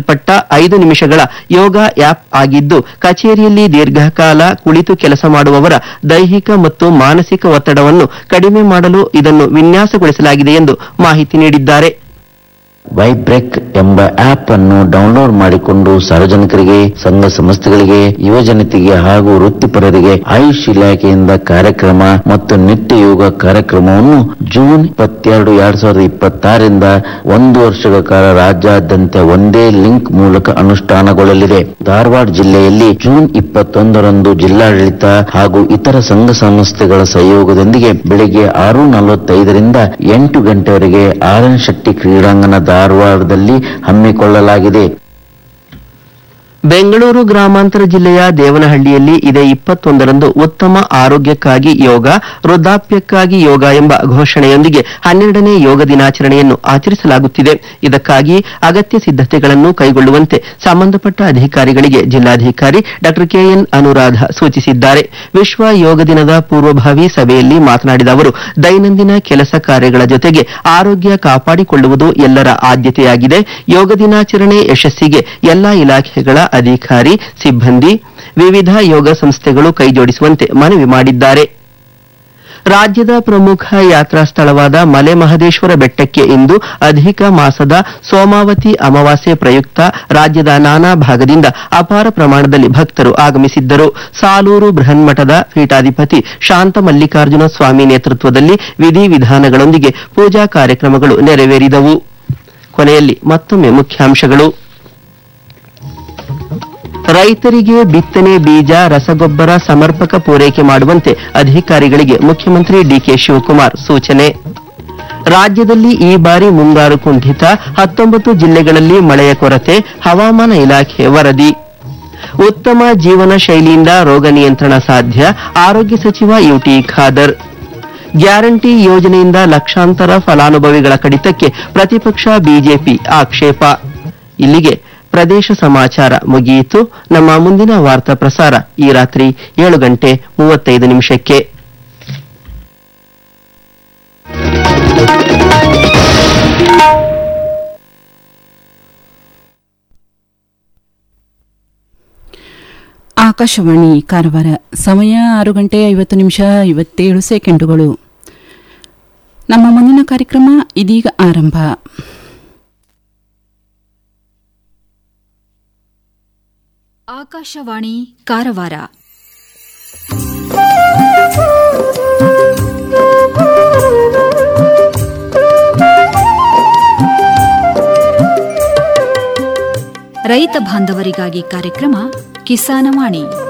ಪಟ್ಟ ಐದು ನಿಮಿಷಗಳ ಯೋಗ ಆ್ಯಪ್ ಆಗಿದ್ದು ಕಚೇರಿಯಲ್ಲಿ ದೀರ್ಘಕಾಲ ಕುಳಿತು ಕೆಲಸ ಮಾಡುವವರ ದೈಹಿಕ ಮತ್ತು ಮಾನಸಿಕ ಒತ್ತಡವನ್ನು ಕಡಿಮೆ ಮಾಡಲು ಇದನ್ನು ವಿನ್ಯಾಸಗೊಳಿಸಲಾಗಿದೆ ಎಂದು ಮಾಹಿತಿ ನೀಡಿದ್ದಾರೆ ವೈಬ್ರೆಕ್ ಎಂಬ ಆಪ್ ಅನ್ನು ಡೌನ್ಲೋಡ್ ಮಾಡಿಕೊಂಡು ಸಾರ್ವಜನಿಕರಿಗೆ ಸಂಘ ಸಂಸ್ಥೆಗಳಿಗೆ ಯುವಜನತೆಗೆ ಹಾಗೂ ವೃತ್ತಿಪರರಿಗೆ ಆಯುಷ್ ಇಲಾಖೆಯಿಂದ ಕಾರ್ಯಕ್ರಮ ಮತ್ತು ನಿತ್ಯ ಯೋಗ ಕಾರ್ಯಕ್ರಮವನ್ನು ಜೂನ್ ಇಪ್ಪತ್ತೆರಡು ಎರಡ್ ಸಾವಿರದ ಇಪ್ಪತ್ತಾರರಿಂದ ಒಂದು ವರ್ಷಗಳ ಕಾಲ ರಾಜ್ಯಾದ್ಯಂತ ಒಂದೇ ಲಿಂಕ್ ಮೂಲಕ ಅನುಷ್ಠಾನಗೊಳ್ಳಲಿದೆ ಧಾರವಾಡ ಜಿಲ್ಲೆಯಲ್ಲಿ ಜೂನ್ ಇಪ್ಪತ್ತೊಂದರಂದು ಜಿಲ್ಲಾಡಳಿತ ಹಾಗೂ ಇತರ ಸಂಘ ಸಂಸ್ಥೆಗಳ ಸಹಯೋಗದೊಂದಿಗೆ ಬೆಳಿಗ್ಗೆ ಆರು ನಲವತ್ತೈದರಿಂದ ಎಂಟು ಗಂಟೆವರೆಗೆ ಆರ್ ಎನ್ ಶೆಟ್ಟಿ ಕ್ರೀಡಾಂಗಣ ಧಾರವಾಡದಲ್ಲಿ ಹಮ್ಮಿಕೊಳ್ಳಲಾಗಿದೆ ಬೆಂಗಳೂರು ಗ್ರಾಮಾಂತರ ಜಿಲ್ಲೆಯ ದೇವನಹಳ್ಳಿಯಲ್ಲಿ ಇದೇ ಇಪ್ಪತ್ತೊಂದರಂದು ಉತ್ತಮ ಆರೋಗ್ಯಕ್ಕಾಗಿ ಯೋಗ ವೃದ್ಧಾಪ್ಯಕ್ಕಾಗಿ ಯೋಗ ಎಂಬ ಘೋಷಣೆಯೊಂದಿಗೆ ಹನ್ನೆರಡನೇ ಯೋಗ ದಿನಾಚರಣೆಯನ್ನು ಆಚರಿಸಲಾಗುತ್ತಿದೆ ಇದಕ್ಕಾಗಿ ಅಗತ್ಯ ಸಿದ್ಧತೆಗಳನ್ನು ಕೈಗೊಳ್ಳುವಂತೆ ಸಂಬಂಧಪಟ್ಟ ಅಧಿಕಾರಿಗಳಿಗೆ ಜಿಲ್ಲಾಧಿಕಾರಿ ಡಾ ಕೆಎನ್ ಅನುರಾಧ ಸೂಚಿಸಿದ್ದಾರೆ ವಿಶ್ವ ಯೋಗ ದಿನದ ಪೂರ್ವಭಾವಿ ಸಭೆಯಲ್ಲಿ ಮಾತನಾಡಿದ ಅವರು ದೈನಂದಿನ ಕೆಲಸ ಕಾರ್ಯಗಳ ಜೊತೆಗೆ ಆರೋಗ್ಯ ಕಾಪಾಡಿಕೊಳ್ಳುವುದು ಎಲ್ಲರ ಆದ್ಯತೆಯಾಗಿದೆ ಯೋಗ ದಿನಾಚರಣೆ ಯಶಸ್ಸಿಗೆ ಎಲ್ಲಾ ಇಲಾಖೆಗಳ ಅಧಿಕಾರಿ ಸಿಬ್ಬಂದಿ ವಿವಿಧ ಯೋಗ ಸಂಸ್ಥೆಗಳು ಕೈಜೋಡಿಸುವಂತೆ ಮನವಿ ಮಾಡಿದ್ದಾರೆ ರಾಜ್ಯದ ಪ್ರಮುಖ ಯಾತ್ರಾ ಸ್ಥಳವಾದ ಮಲೆ ಮಹದೇಶ್ವರ ಬೆಟ್ಟಕ್ಕೆ ಇಂದು ಅಧಿಕ ಮಾಸದ ಸೋಮಾವತಿ ಅಮಾವಾಸ್ಯೆ ಪ್ರಯುಕ್ತ ರಾಜ್ಯದ ನಾನಾ ಭಾಗದಿಂದ ಅಪಾರ ಪ್ರಮಾಣದಲ್ಲಿ ಭಕ್ತರು ಆಗಮಿಸಿದ್ದರು ಸಾಲೂರು ಬೃಹನ್ಮಠದ ಪೀಠಾಧಿಪತಿ ಶಾಂತ ಮಲ್ಲಿಕಾರ್ಜುನ ಸ್ವಾಮಿ ನೇತೃತ್ವದಲ್ಲಿ ವಿಧಿವಿಧಾನಗಳೊಂದಿಗೆ ಪೂಜಾ ಕಾರ್ಯಕ್ರಮಗಳು ನೆರವೇರಿದವು ಕೊನೆಯಲ್ಲಿ ಮತ್ತೊಮ್ಮೆ ಮುಖ್ಯಾಂಶಗಳು ರೈತರಿಗೆ ಬಿತ್ತನೆ ಬೀಜ ರಸಗೊಬ್ಬರ ಸಮರ್ಪಕ ಪೂರೈಕೆ ಮಾಡುವಂತೆ ಅಧಿಕಾರಿಗಳಿಗೆ ಮುಖ್ಯಮಂತ್ರಿ ಡಿಕೆ ಶಿವಕುಮಾರ್ ಸೂಚನೆ ರಾಜ್ಯದಲ್ಲಿ ಈ ಬಾರಿ ಮುಂಗಾರು ಕುಂಠಿತ ಹತ್ತೊಂಬತ್ತು ಜಿಲ್ಲೆಗಳಲ್ಲಿ ಮಳೆಯ ಕೊರತೆ ಹವಾಮಾನ ಇಲಾಖೆ ವರದಿ ಉತ್ತಮ ಜೀವನ ಶೈಲಿಯಿಂದ ರೋಗ ನಿಯಂತ್ರಣ ಸಾಧ್ಯ ಆರೋಗ್ಯ ಸಚಿವ ಯುಟಿ ಖಾದರ್ ಗ್ಯಾರಂಟಿ ಯೋಜನೆಯಿಂದ ಲಕ್ಷಾಂತರ ಫಲಾನುಭವಿಗಳ ಕಡಿತಕ್ಕೆ ಪ್ರತಿಪಕ್ಷ ಬಿಜೆಪಿ ಆಕ್ಷೇಪ ಇಲ್ಲಿಗೆ ಪ್ರದೇಶ ಸಮಾಚಾರ ಮುಗಿಯಿತು ನಮ್ಮ ಮುಂದಿನ ವಾರ್ತಾ ಪ್ರಸಾರ ಈ ರಾತ್ರಿ ಏಳು ಗಂಟೆ ಮೂವತ್ತೈದು ನಿಮಿಷಕ್ಕೆ ಆಕಾಶವಾಣಿ ಕಾರವಾರ ಸಮಯ ಆರು ಗಂಟೆ ಐವತ್ತು ನಿಮಿಷ ಐವತ್ತೇಳು ಸೆಕೆಂಡುಗಳು ನಮ್ಮ ಮುಂದಿನ ಕಾರ್ಯಕ್ರಮ ಇದೀಗ ಆರಂಭ ಆಕಾಶವಾಣಿ ಕಾರವಾರ ರೈತ ಬಾಂಧವರಿಗಾಗಿ ಕಾರ್ಯಕ್ರಮ ಕಿಸಾನವಾಣಿ